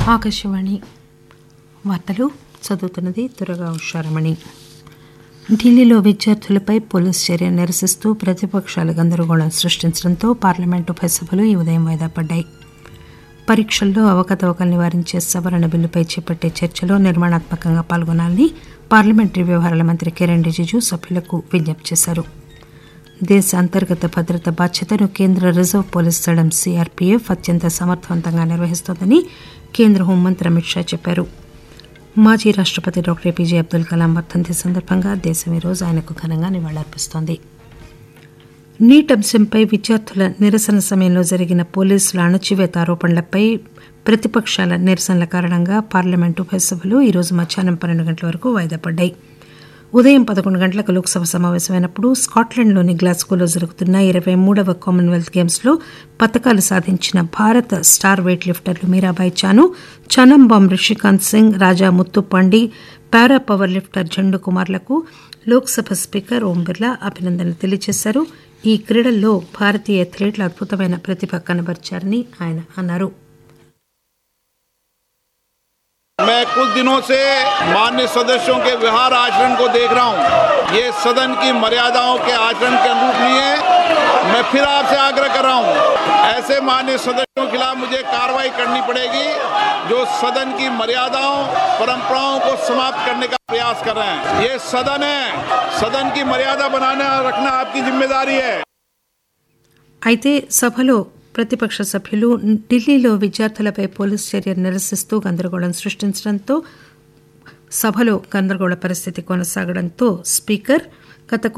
ఆకాశవాణి వార్తలు చదువుతున్నది దురగా ఉషారమణి ఢిల్లీలో విద్యార్థులపై పోలీసు చర్య నిరసిస్తూ ప్రతిపక్షాలు గందరగోళం సృష్టించడంతో పార్లమెంటు ఉభయ సభలు ఈ ఉదయం వాయిదా పడ్డాయి పరీక్షల్లో అవకతవకలు నివారించే సవరణ బిల్లుపై చేపట్టే చర్చలో నిర్మాణాత్మకంగా పాల్గొనాలని పార్లమెంటరీ వ్యవహారాల మంత్రి కిరణ్ రిజిజు సభ్యులకు విజ్ఞప్తి చేశారు దేశ అంతర్గత భద్రత బాధ్యతను కేంద్ర రిజర్వ్ పోలీస్ దళం సీఆర్పీఎఫ్ అత్యంత సమర్థవంతంగా నిర్వహిస్తోందని కేంద్ర హోంమంత్రి అమిత్ షా చెప్పారు మాజీ రాష్టపతి డాక్టర్ ఏపీజే అబ్దుల్ కలాం వర్ధంతి సందర్భంగా దేశం ఈరోజు ఆయనకు ఘనంగా నివాళులర్పిస్తోంది నీట్ అంశంపై విద్యార్థుల నిరసన సమయంలో జరిగిన పోలీసుల అణచివేత ఆరోపణలపై ప్రతిపక్షాల నిరసనల కారణంగా పార్లమెంటు ఉభయ సభలు ఈరోజు మధ్యాహ్నం పన్నెండు గంటల వరకు వాయిదా పడ్డాయి ఉదయం పదకొండు గంటలకు లోక్సభ సమావేశమైనప్పుడు స్కాట్లాండ్లోని గ్లాస్గోలో జరుగుతున్న ఇరవై మూడవ కామన్వెల్త్ గేమ్స్లో పతకాలు సాధించిన భారత స్టార్ వెయిట్ లిఫ్టర్లు Mirabai Chanu Chanambam Rishikant Singh Raja Muthupandi para power lifter Jandu కుమార్లకు లోక్సభ స్పీకర్ ఓం బిర్లా అభినందనలు తెలియజేశారు ఈ క్రీడల్లో భారతీయ అథ్లెట్లు అద్భుతమైన ప్రతిభ కనబరిచారని ఆయన అన్నారు मैं कुछ दिनों से मान्य सदस्यों के व्यवहार आचरण को देख रहा हूँ ये सदन की मर्यादाओं के आचरण के अनुरूप नहीं है मैं फिर आपसे आग्रह कर रहा हूँ ऐसे मान्य सदस्यों के खिलाफ मुझे कार्रवाई करनी पड़ेगी जो सदन की मर्यादाओं परंपराओं को समाप्त करने का प्रयास कर रहे हैं ये सदन है सदन की मर्यादा बनाना रखना आपकी जिम्मेदारी है అయితే సభలో ప్రతిపక్ష సభ్యులు ఢిల్లీలో విద్యార్థులపై పోలీసు చర్య నిరసిస్తూ గందరగోళం సృష్టించడంతో సభలో గందరగోళ పరిస్థితి కొనసాగడంతో స్పీకర్ గత